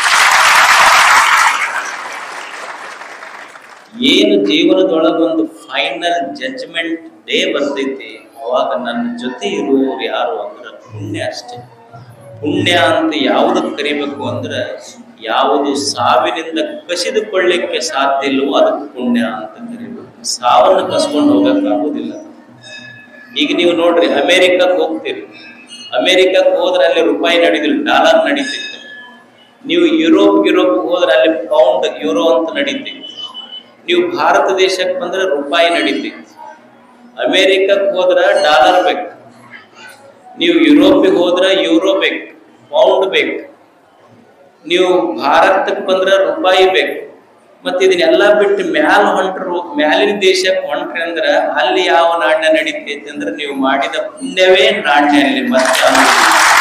Speaker 5: ಏನು ಜೀವನದೊಳಗೊಂದು ಫೈನಲ್ ಜಡ್ಜ್ಮೆಂಟ್ ಡೇ ಬರ್ತೈತಿ ಅವಾಗ ನನ್ನ ಜೊತೆ ಇರುವವರು ಯಾರು ಅಂದ್ರೆ ಪುಣ್ಯ ಅಷ್ಟೇ ಪುಣ್ಯ ಅಂತ ಯಾವುದಕ್ಕೆ ಕರಿಬೇಕು ಅಂದ್ರೆ ಯಾವುದು ಸಾವಿನಿಂದ ಕಸಿದುಕೊಳ್ಳಿಕ್ಕೆ ಸಾಧ್ಯ ಇಲ್ಲವೋ ಅದಕ್ಕೆ ಪುಣ್ಯ ಅಂತ ಕರಿಬೇಕು ಸಾವನ್ನು ಕಸ್ಕೊಂಡು ಹೋಗಕ್ಕಾಗೋದಿಲ್ಲ ಈಗ ನೀವು ನೋಡ್ರಿ ಅಮೆರಿಕಕ್ಕೆ ಹೋಗ್ತೀರಿ ಅಮೆರಿಕಕ್ಕೆ ಹೋದ್ರೆ ಅಲ್ಲಿ ರೂಪಾಯಿ ನಡೀತಿಲ್ಲ ಡಾಲರ್ ನಡೀತಿತ್ತು ನೀವು ಯುರೋಪ್ ಯುರೋಪ್ ಹೋದ್ರೆ ಅಲ್ಲಿ ಪೌಂಡ್ ಯೂರೋ ಅಂತ ನಡೀತಿತ್ತು ನೀವು ಭಾರತ ದೇಶಕ್ಕೆ ಬಂದ್ರೆ ರೂಪಾಯಿ ನಡೀತಿತ್ತು ಅಮೆರಿಕಕ್ಕೆ ಹೋದ್ರೆ ಡಾಲರ್ ಬೇಕು ನೀವು ಯುರೋಪಿಗೆ ಹೋದ್ರೆ ಯೂರೋ ಬೇಕು ಪೌಂಡ್ ಬೇಕು ನೀವು ಭಾರತಕ್ಕೆ ಬಂದ್ರೆ ರೂಪಾಯಿ ಬೇಕು ಮತ್ತೆ ಇದನ್ನೆಲ್ಲ ಬಿಟ್ಟು ಮ್ಯಾಲ ಹೊಂಟ್ರು ಮ್ಯಾಲಿನ ದೇಶಕ್ಕೆ ಹೊಂಟ್ರಿ ಅಂದ್ರ ಅಲ್ಲಿ ಯಾವ ನಾಣ್ಯ ನಡೀತೈತಿ ಅಂದ್ರೆ ನೀವು ಮಾಡಿದ ಪುಣ್ಯವೇ ನಾಣ್ಯ ಅಲ್ಲಿ ಮತ್ತೆ ಅನ್ನೋದು.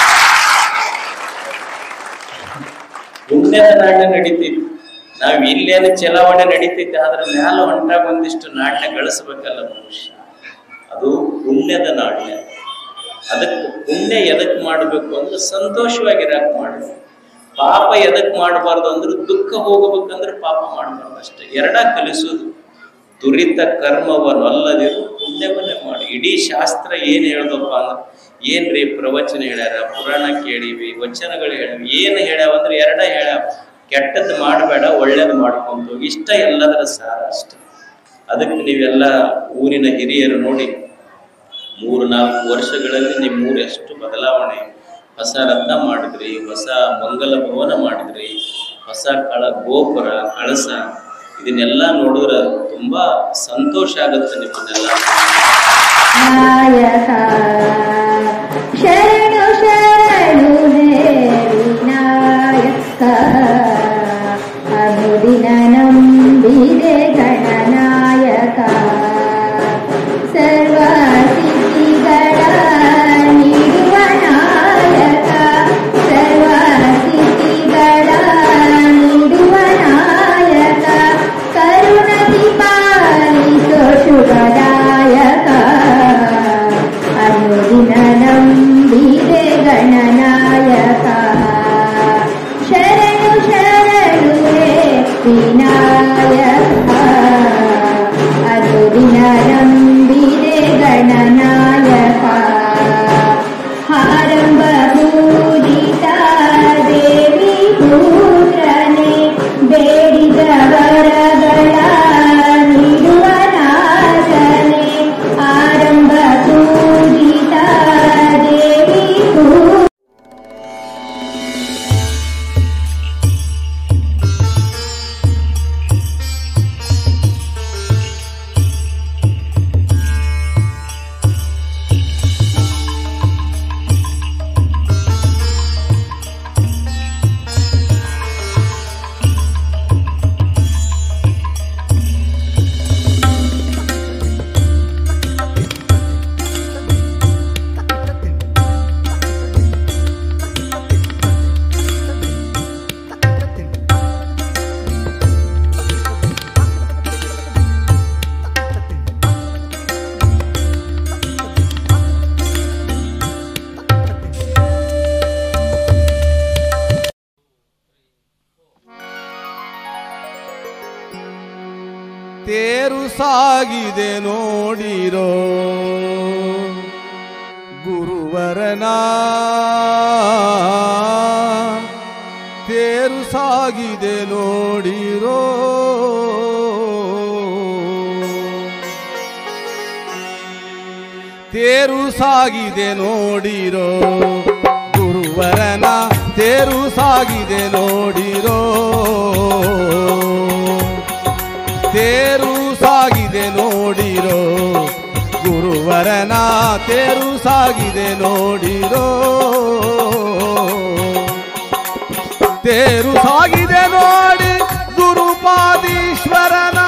Speaker 5: ಪುಣ್ಯದ ನಾಣ್ಯ ನಡೀತೈತಿ ನಾವ್ ಇಲ್ಲೇನು ಚಲಾವಣೆ ನಡೀತೈತಿ ಆದ್ರೆ ಮ್ಯಾಲ ಹೊಂಟಾಗ ಒಂದಿಷ್ಟು ನಾಣ್ಯ ಗಳಿಸ್ಬೇಕಲ್ಲ ಮನುಷ್ಯ ಅದು ಪುಣ್ಯದ ನಾಣ್ಯ ಅದಕ್ಕೆ ಪುಣ್ಯ ಎದಕ್ ಮಾಡಬೇಕು ಅಂದ್ರೆ ಸಂತೋಷವಾಗಿರಾಕ್ ಮಾಡಬೇಕು ಪಾಪ ಎದಕ್ ಮಾಡಬಾರ್ದು ಅಂದ್ರೆ ದುಃಖ ಹೋಗಬೇಕಂದ್ರೆ ಪಾಪ ಮಾಡಬಾರ್ದು ಅಷ್ಟೇ ಎರಡ ಕಲಿಸುವುದು ದುರಿತ ಕರ್ಮವನ್ನಲ್ಲದಿರು ಪುಣ್ಯವನ್ನೇ ಮಾಡಿ ಇಡೀ ಶಾಸ್ತ್ರ ಏನ್ ಹೇಳ್ದಪ್ಪ ಅಂದ್ರೆ ಏನ್ರಿ ಪ್ರವಚನ ಹೇಳ್ಯಾರ ಪುರಾಣ ಕೇಳಿವಿ ವಚನಗಳು ಹೇಳಿವಿ ಏನ್ ಹೇಳ್ಯಾವ ಅಂದ್ರೆ ಎರಡ ಹೇಳ್ಯಾವ ಕೆಟ್ಟದ್ದು ಮಾಡಬೇಡ ಒಳ್ಳೇದು ಮಾಡ್ಕೊಂತ ಹೋಗಿ ಇಷ್ಟ ಎಲ್ಲದರ ಸಾರ ಅಷ್ಟೇ ಅದಕ್ಕೆ ನೀವೆಲ್ಲ ಊರಿನ ಹಿರಿಯರು ನೋಡಿ ಮೂರು ನಾಲ್ಕು ವರ್ಷಗಳಲ್ಲಿ ನಿಮ್ಮ ಊರು ಎಷ್ಟು ಬದಲಾವಣೆ ಹೊಸ ರತ್ನ ಮಾಡಿದ್ರಿ ಹೊಸ ಮಂಗಲ ಭವನ ಮಾಡಿದ್ರಿ ಹೊಸ ಕಳ ಗೋಪುರ ಕಳಸ ಇದನ್ನೆಲ್ಲ ನೋಡಿದ್ರೆ ತುಂಬಾ ಸಂತೋಷ ಆಗುತ್ತೆ ನಿಮ್ಮನ್ನೆಲ್ಲ
Speaker 6: ನಾಯಕ ಶರಣು ಶರಣು ಹೇ ವಿನಾಯಕ ಅನುದಿನ ನಂಬಿದೆ ಗಣನಾಯಕ ಸರ್ವ ಸಿದ್ಧಿಗಳ ನೀಡುವ ನಾಯಕ ಸರ್ವ ಸಿದ್ಧಿಗಳ ನೀಡುವ ನಾಯಕ ಕರುಣದಿ ಪಾಲಿಸೋ ಶುಭದಾಯಕ ಅನುದಿನ ನಂಬಿದೆ ಗಣನಾಯಕ ಶರಣು ಶರಣು ಹೇ ವಿನಾಯಕ ಅನುದಿನ ನಂಬಿದೆ ಗಣನಾಯಕ ಆರಂಭ ಪೂಜಿತ ದೇವಿ ಪುತ್ರನೇ ಬೇಡಿದ ವರಗಳ ನೀಡುವ ನಾಥನೇ ಆರಂಭ ಪೂಜಿತ ದೇವಿ ಪುತ್ರ
Speaker 1: ತೇರು ಸಾಗಿದೆ ನೋಡಿರೋ ಗುರುವರನ ತೇರು ಸಾಗಿದೆ ನೋಡಿರೋ ತೇರು ಸಾಗಿದೆ ನೋಡಿರೋ ಗುರುವರನ ತೇರು ಸಾಗಿದೆ ನೋಡಿರೋ ತೇರು ಸಾಗಿದೆ ನೋಡಿರೋ ಗುರುವರನ ತೇರು ಸಾಗಿದೆ ನೋಡಿರೋ ತೇರು ಸಾಗಿದೆ ನೋಡಿ ಗುರುಪಾದೀಶ್ವರನ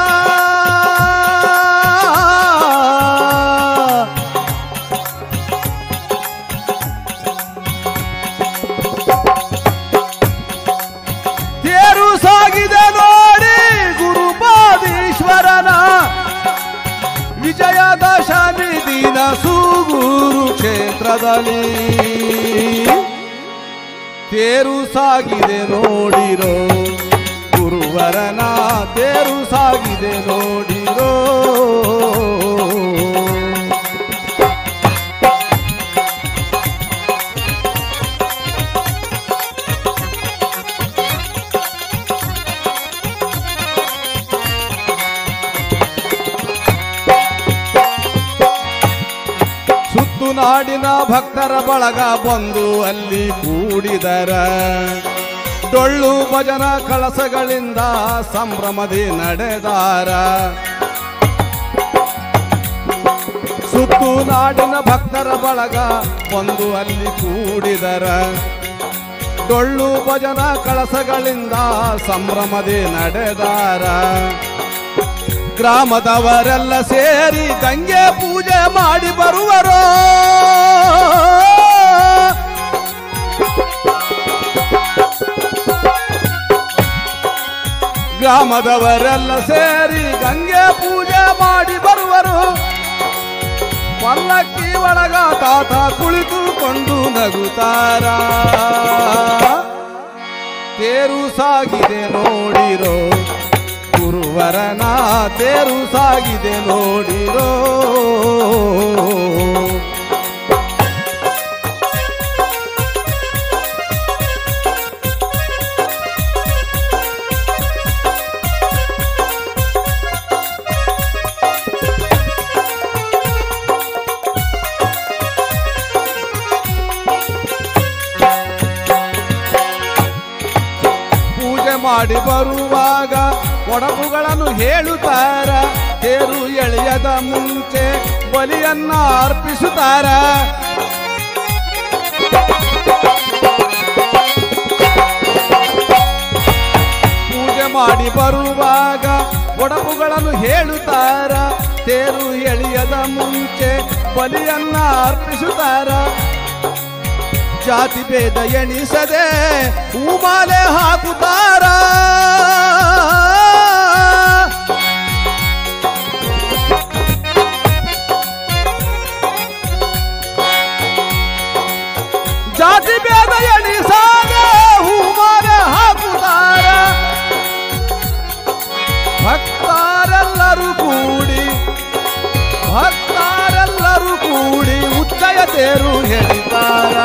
Speaker 1: ತೇರು ಸಾಗಿದೆ ನೋಡಿ ಗುರುಪಾದೀಶ್ವರನ ವಿಜಯದಶಮಿ ದಿನ ಸೂಗೂರು ಕ್ಷೇತ್ರದಲ್ಲಿ ತೇರು ಸಾಗಿದೆ ನೋಡಿರೋ ಗುರುವರನ ತೇರು ಸಾಗಿದೆ ನೋಡಿರೋ ನಾಡಿನ ಭಕ್ತರ ಬಳಗ ಬಂದು ಅಲ್ಲಿ ಕೂಡಿದರ ಡೊಳ್ಳು ಭಜನ ಕಳಸಗಳಿಂದ ಸಂಭ್ರಮದಿ ನಡೆದಾರ ಸುತ್ತು ನಾಡಿನ ಭಕ್ತರ ಬಳಗ ಬಂದು ಅಲ್ಲಿ ಕೂಡಿದರ ಡೊಳ್ಳು ಭಜನ ಕಳಸಗಳಿಂದ ಸಂಭ್ರಮದಿ ನಡೆದಾರ ಗ್ರಾಮದವರೆಲ್ಲ ಸೇರಿ ಗಂಗೆ ಪೂಜೆ ಮಾಡಿ ಬರುವರೋ ಗ್ರಾಮದವರೆಲ್ಲ ಸೇರಿ ಗಂಗೆ ಪೂಜೆ ಮಾಡಿ ಬರುವರು ಪಲ್ಲಕ್ಕಿ ಒಳಗ ತಾತ ಕುಳಿತುಕೊಂಡು ನಗುತ್ತಾರ ತೇರು ಸಾಗಿದೆ ನೋಡಿರೋ ಗುರುವರನ ತೇರು ಸಾಗಿದೆ ನೋಡಿರೋ ಪೂಜೆ ಮಾಡಿ ಬರುವಾಗ ಒಡಪುಗಳನ್ನು ಹೇಳುತ್ತಾರ ತೇರು ಎಳೆಯದ ಮುಂಚೆ ಬಲಿಯನ್ನ ಅರ್ಪಿಸುತ್ತಾರ ಪೂಜೆ ಮಾಡಿ ಬರುವಾಗ ಒಡಪುಗಳನ್ನು ಹೇಳುತ್ತಾರ ತೇರು ಎಳೆಯದ ಮುಂಚೆ ಬಲಿಯನ್ನ ಅರ್ಪಿಸುತ್ತಾರ ಜಾತಿ ಭೇದ ಎಣಿಸದೆ ಹೂಮಾಲೆ ಹಾಕುತ್ತಾರ ಜಾತಿ ಭೇದ ಎಣಿಸದೆ ಹೂಮಾಲೆ ಹಾಕುತ್ತಾರ ಭಕ್ತರೆಲ್ಲರೂ ಕೂಡಿ ಭಕ್ತರೆಲ್ಲರೂ ಕೂಡಿ ಉಚ್ಚಯ ತೇರು ಹೇಳಿತಾರ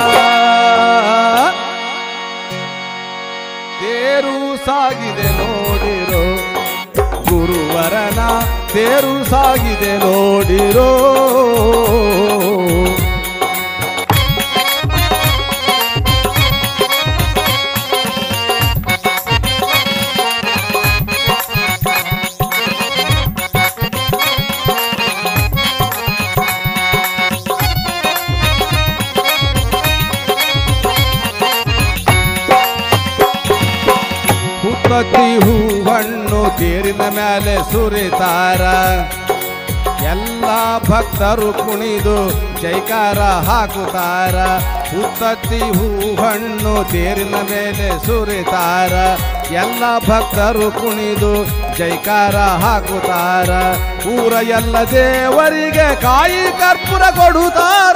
Speaker 1: ತೇರು ಸಾಗಿದೆ ನೋಡಿರೋ ಗುರುವರನ ತೇರು ಸಾಗಿದೆ ನೋಡಿರೋ ಹುತ್ತತ್ತಿ ಹೂವನ್ನು ತೇರಿನ ಮೇಲೆ ಸುರಿತಾರ ಎಲ್ಲ ಭಕ್ತರು ಕುಣಿದು ಜೈಕಾರ ಹಾಕುತ್ತಾರ ಹುತ್ತತ್ತಿ ಹೂವನ್ನು ತೇರಿನ ಮೇಲೆ ಸುರಿತಾರ ಎಲ್ಲ ಭಕ್ತರು ಕುಣಿದು ಜೈಕಾರ ಹಾಕುತ್ತಾರ ಊರ ಎಲ್ಲ ದೇವರಿಗೆ ಕಾಯಿ ಕರ್ಪೂರ ಕೊಡುತ್ತಾರ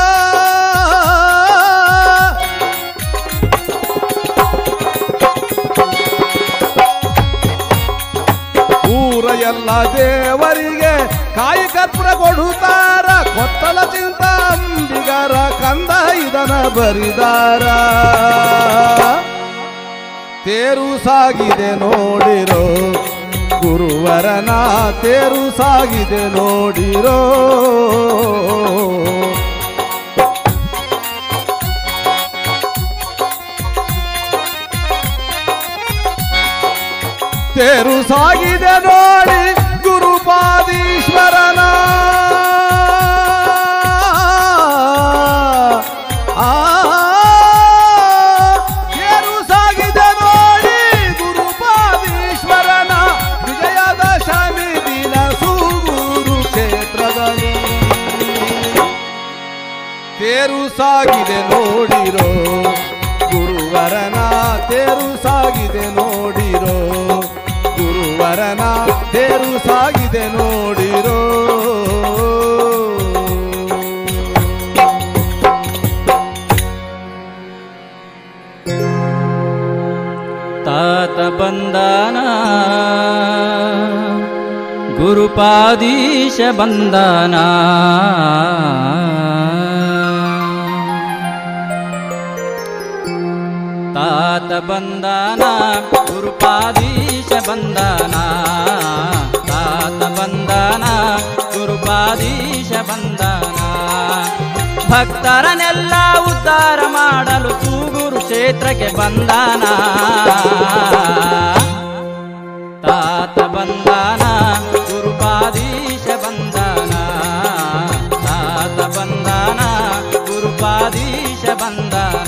Speaker 1: ಊರ ಎಲ್ಲ ದೇವರಿಗೆ ಕಾಯಿ ಕರ್ಪೂರ ಕೊಡುತ್ತಾರ ಕೊತ್ತಲ ಚಿಂತ ಅಂಬಿಗರ ಕಂದ ಇದನ ಬರಿದಾರ ತೇರು ಸಾಗಿದೆ ನೋಡಿರೋ ಗುರುವರನ ತೇರು ಸಾಗಿದೆ ನೋಡಿರೋ ತೇರು ಸಾಗಿದೆ ನೋಡಿ ಗುರುಪಾದೀಶ್ವರನ ಆ ತೇರು ಸಾಗಿದೆ ನೋಡಿ ಗುರುಪಾದೀಶ್ವರನ ವಿಜಯದಶಮಿ ದಿನ ಸೂಗೂರು ಕ್ಷೇತ್ರದಲ್ಲಿ ತೇರು ಸಾಗಿದೆ ನೋಡಿರೋ ಗುರುವರನ ತೇರು ಸಾಗಿದೆ ನೋಡಿರೋ ಗುರುವರನ ತೇರು ಸಾಗಿದೆ ನೋಡಿರೋ
Speaker 7: ತಾತ ಬಂದಾನ ಗುರುಪಾದೀಶ ಬಂದಾನ ತಾತ ಬಂದಾನ ಗುರುಪಾದೀಶ ಬಂದಾನ ತಾತ ಬಂದಾನ ಗುರುಪಾದೀಶ ಬಂದಾನ ಭಕ್ತರನ್ನೆಲ್ಲ ಉದ್ಧಾರ ಮಾಡಲು ತೂಗುರು ಕ್ಷೇತ್ರಕ್ಕೆ ಬಂದಾನ ತಾತ ಬಂದಾನ ಗುರುಪಾದೀಶ ಬಂದಾನ ತಾತ ಬಂದಾನ ಗುರುಪಾದೀಶ ಬಂದಾನ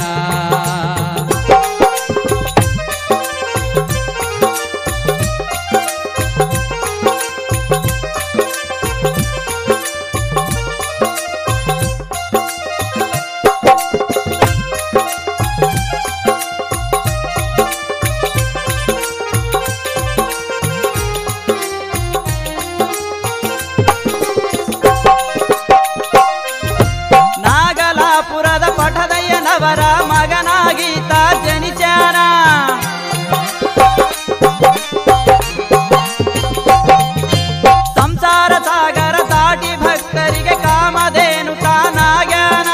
Speaker 7: ನಾಗಲಾಪುರದ ಪಠದಯ್ಯನವರ ಮಗನಾಗೀತ ಜನಿಚಾನ ಸಂಸಾರ ಸಾಗರ ದಾಟಿ ಭಕ್ತರಿಗೆ ಕಾಮಧೇನು ತಾನಾಗ್ಯಾನ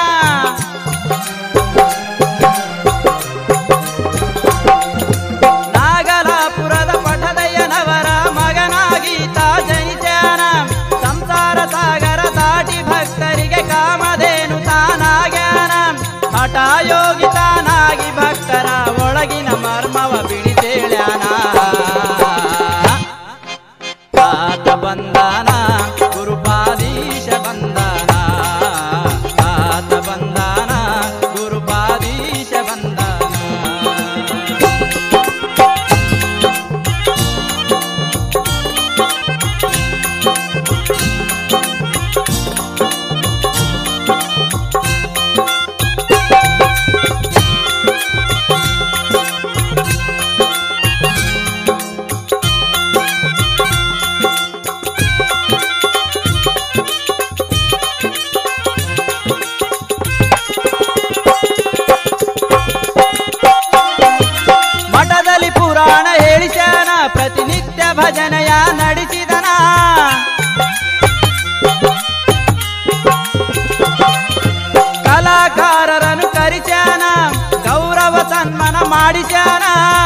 Speaker 7: ನಾಗಲಾಪುರದ ಪಠದಯ್ಯನವರ ಮಗನಾಗೀತ ಜನಿಚಾನ ಸಂಸಾರ ಸಾಗರ ದಾಟಿ ಭಕ್ತರಿಗೆ ಕಾಮಧೇನು ತಾನಾಗ್ಯಾನ ಹಠಯೋಗಿ ತಾನಾಗಿ ಭಕ್ತರ ಒಳಗಿನ ಮರ್ಮವ ಬಿಡಿತೇಳ್ಯಾನ ತಾತ ಬಂದಾನ ಗುರುಪಾದೀಶ ಬಂದಾನ ತಾತ ಬಂದಾನ ಗುರುಪಾದೀಶ ಬಂದಾನ ಮಠದಲ್ಲಿ ಪುರಾಣ ಹೇಳಿಸ್ಯಾನ ಪ್ರತಿನಿತ್ಯ ಭಜನೆಯ ನಡೆಸಿದನ ಕಲಾಕಾರರನ್ನು ಕರಿಸ್ಯಾನ ಗೌರವ ಸನ್ಮಾನ ಮಾಡಿಸ್ಯಾನ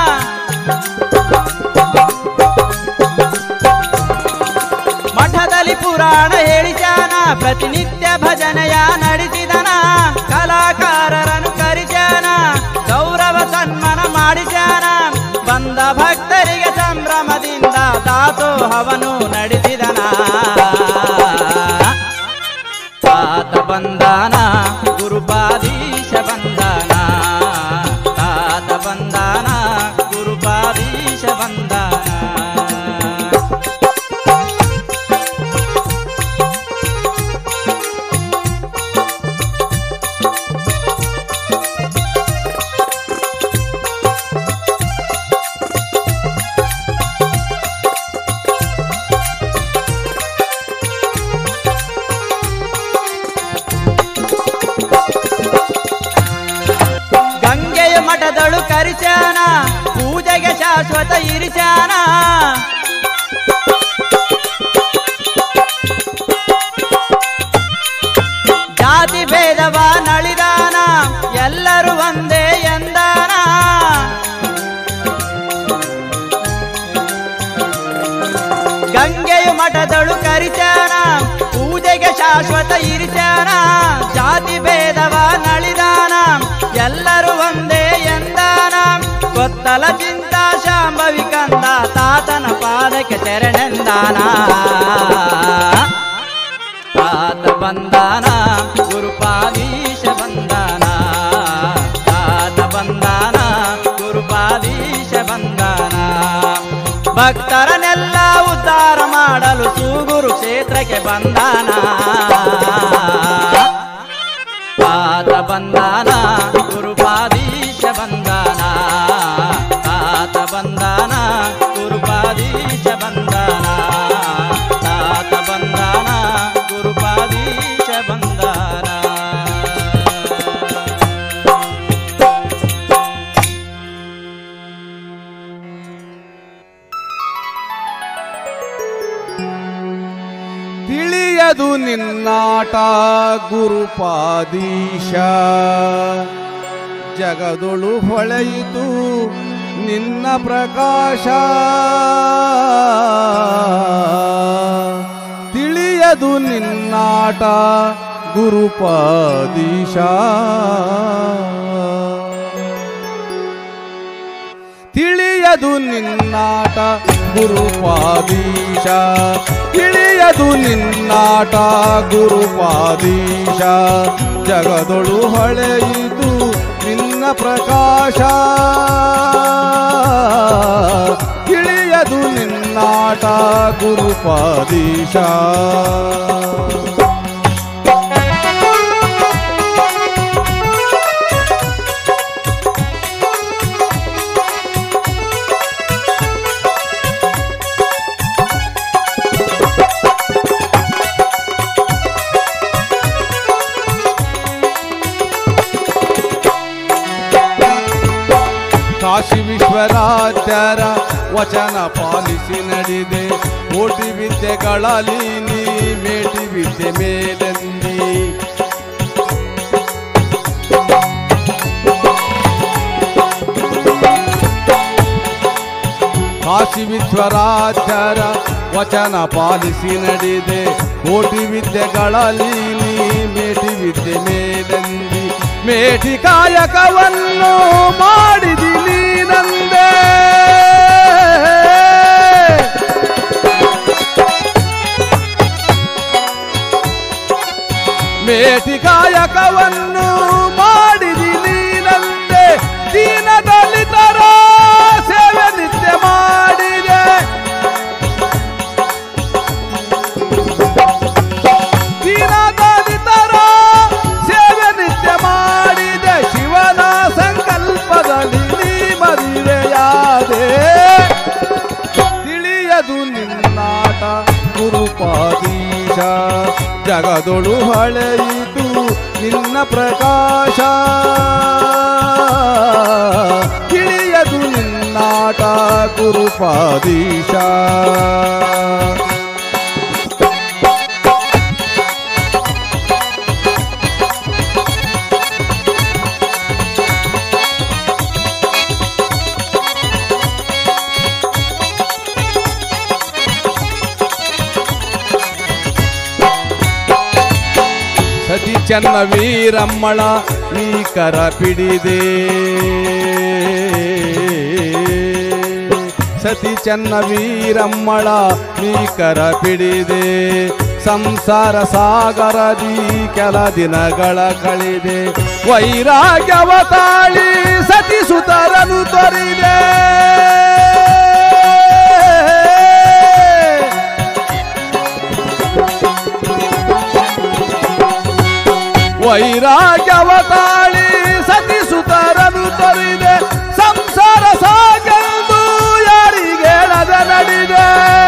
Speaker 7: ಮಠದಲ್ಲಿ ಪುರಾಣ ಹೇಳಿಸ್ಯಾನ ಪ್ರತಿನಿತ್ಯ ಭಜನೆಯ ನಡೆಸಿದನ ಕಲಾಕಾರರನ್ನು ಕರಿಸ್ಯಾನ ಗೌರವ ಸನ್ಮಾನ ಮಾಡಿಸ್ಯಾನ ಬಂದ ಭಕ್ತರಿಗೆ ಸಂಭ್ರಮದಿಂದ ದಾಸೋಹವನು ನಡೆಸಿದನ ತಾತ ಬಂದಾನ ಗುರುಪಾದೀಶ ಬಂದಾನ ತಾತ ಬಂದಾನ ಗುರುಪಾದೀಶ ಬಂದಾನ ಗಂಗೆಯ ಮಠದಳು ಕರಿಸ್ಯಾನ ಪೂಜೆಗೆ ಶಾಶ್ವತ ಇರಿಸ್ಯಾನ ಜಾತಿ ಭೇದವ ನಳಿದಾನ ಎಲ್ಲರೂ ಒಂದೇ ಎಂದಾನ ಗಂಗೆಯು ಮಠದಳು ಕರಿಸ್ಯಾನ ಪೂಜೆಗೆ ಶಾಶ್ವತ ಇರಿಸ್ಯಾನ ಜಾತಿ ಭೇದವ ನಳಿದಾನ ಎಲ್ಲರೂ ಒಂದೇ ಎಂದಾನ ಕೊತ್ತಲ ಚಿಂತ ಶಾಂಭವಿ ಕಂದ ತಾತನ ಪಾದಕ್ಕೆ ಶರಣೆಂದಾನ ತಾತ ಬಂದಾನ ಗುರುಪಾದೀಶ ಬಂದಾನ ತಾತ ಬಂದಾನ ಗುರುಪಾದೀಶ ಬಂದಾನ ಭಕ್ತರನ್ನೆಲ್ಲ ಉದ್ಧಾರ ಮಾಡಲು ಸೂಗುರು ಕ್ಷೇತ್ರಕ್ಕೆ ಬಂದಾನ ತಾತ ಬಂದಾನ ಗುರುಪಾದೀಶ ಬಂದಾನ ತಾತ ಬಂದಾನ ಗುರುಪಾದೀಶ ಬಂದಾನ ತಾತ ಬಂದಾನ ಗುರುಪಾದೀಶ ಬಂದಾನ
Speaker 1: ತಿಳಿಯದು ನಿನ್ನಾಟ ಗುರುಪಾದೀಶ ಜಗದೊಳು ಹೊಳೆಯಿತು ನಿನ್ನ ಪ್ರಕಾಶ ತಿಳಿಯದು ನಿನ್ನಾಟ ಗುರುಪಾದೀಶ ತಿಳಿಯದು ನಿನ್ನಾಟ ಗುರುಪಾದೀಶ ತಿಳಿಯದು ನಿನ್ನಾಟ ಗುರುಪಾದೀಶ ಜಗದೊಳು ಹೊಳೆಯಿತು ನಿನ್ನ ಪ್ರಕಾಶ ತಿಳಿಯದು ನಿನ್ನಾಟ ಗುರುಪಾದೀಶ ಕಾಶಿ ವಿಶ್ವರಾಜರ ವಚನ ಪಾಲಿಸಿ ನಡೆದೆ ಕೋಟಿ ವಿದ್ಯೆಗಳಲ್ಲಿ ನೀ ಮೇಟಿ ವಿದ್ಯೆ ಮೇಲೆಂದಿ ಕಾಶಿ ವಿಶ್ವರಾಜರ ವಚನ ಪಾಲಿಸಿ ನಡೆದೆ ಕೋಟಿ ವಿದ್ಯೆಗಳಲ್ಲಿ ನೀ ಮೇಟಿ ವಿದ್ಯೆ ಮೇಲೆಂದಿ ಮೇಟಿ ಕಾಯಕವನ್ನು ಮಾಡಿದಿ ನೀನಂದೇ ಮೇಟಿ ಕಾಯಕವನ್ನು ಮಾಡಿದಿ ನೀನಂದೆ ದೀನ ದಲಿತರ ಸೇವೆ ನಿತ್ಯ ಮಾಡಿದೆ ದೀನ ದಲಿತರ ಸೇವೆ ನಿತ್ಯ ಮಾಡಿದೆ ಶಿವನ ಸಂಕಲ್ಪದಲ್ಲಿ ನೀ ಮದುವೆಯಾದೆ ತಿಳಿಯದು ನಿನ್ನಾಟ ಗುರುಪಾದೀಶ ಜಗದೊಳು ಹೊಳೆಯಿತು ನಿನ್ನ ಪ್ರಕಾಶ ತಿಳಿಯದು ನಿನ್ನಾಟ ಗುರುಪಾದೀಶ ಸತಿ ಚೆನ್ನ ವೀರಮ್ಮಳ ನೀ ಕರ ಪಿಡಿದೆ ಸತಿ ಚೆನ್ನ ವೀರಮ್ಮಳ ನೀ ಕರ ಪಿಡಿದೆ ಸಂಸಾರ ಸಾಗರದಿ ಕೆಲ ದಿನಗಳ ಕಳೆದೆ ವೈರಾಗ್ಯವ ತಾಳಿ ಸತಿ ಸುತರನು ತೊರಿದೆ ವೈರಾಗ್ಯವ ತಾಳಿ ಸತಿ ಸುತರನು ತೊರಿದೆ ಸಂಸಾರ ಸಾಗೆಂದು ಯಾರಿಗೇಳದ ನಡಿದೆ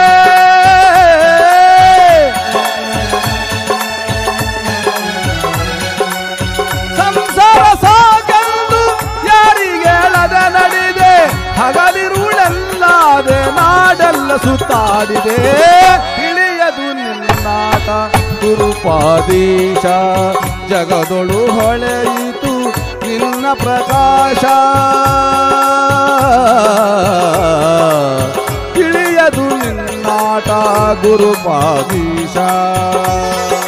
Speaker 1: ಸಂಸಾರ ಸಾಗೆಂದು ಯಾರಿಗೇಳದ ನಡಿದೆ ಹಗಲಿರುಳೆಲ್ಲಾದೆ ನಾಡೆಲ್ಲ ಸುತ್ತಾಡಿದೆ ತಿಳಿಯದು ನಿನ್ನಾಟ ಗುರುಪಾದೀಶ ಜಗದೊಳು ಹೊಳೆಯಿತು ನಿನ್ನ ಪ್ರಕಾಶ ತಿಳಿಯದು ನಿನ್ನಾಟ ಗುರುಪಾದೀಶ